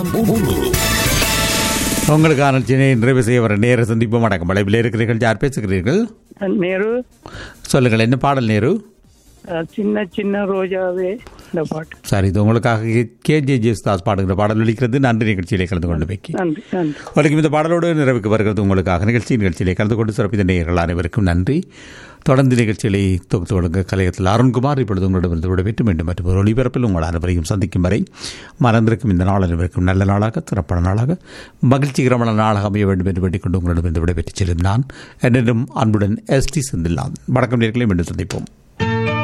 மூன்று உங்களுக்கான சின்ன நிறைவு செய்ய வர நேர சந்திப்பு வணக்கம் வளைவில் இருக்கிறீர்கள் யார் பேசுகிறீர்கள் நேரு சொல்லுங்கள் என்ன பாடல் நேரு அஹ், சின்ன சின்ன ரோஜாவே இந்த பாட்டு சரி இது உங்களுக்காக கே ஜே ஜேசுதாஸ் பாடுகிற பாடல் ஒலிக்கிறது நன்றி நிகழ்ச்சியிலே கலந்து கொண்டு வைக்கி நன்றி நன்றி வணக்கம் இந்த பாடலோடு நிறைவுக்கு வருகிறது உங்களுக்காக நிகழ்ச்சி நிகழ்ச்சியிலே கலந்து கொண்டு சிறப்பித்த நேயர்கள் அனைவருக்கும் நன்றி தொடர்ந்து நிகழ்ச்சிகளை தொகுத்து வழங்க கலையத்தில் அருண்குமார் இப்பொழுது உங்களிடமிருந்து விடைபெற்று மீண்டும் மற்றும் ஒரு ஒளிபரப்பில் உங்கள் அனைவரையும் சந்திக்கும் வரை மறந்திருக்கும் இந்த நாள் அனைவருக்கும் நல்ல நாளாக சிறப்பான நாளாக மகிழ்ச்சிகரமான நாளாக அமைய வேண்டும் என்று வேண்டிக் கொண்டு உங்களிடமிருந்து விடைபெற்றுச் செல்லும் நான் என்னிடம் அன்புடன் எஸ் டி செந்தில்லான் வணக்கம் நேர்களை மீண்டும் சந்திப்போம்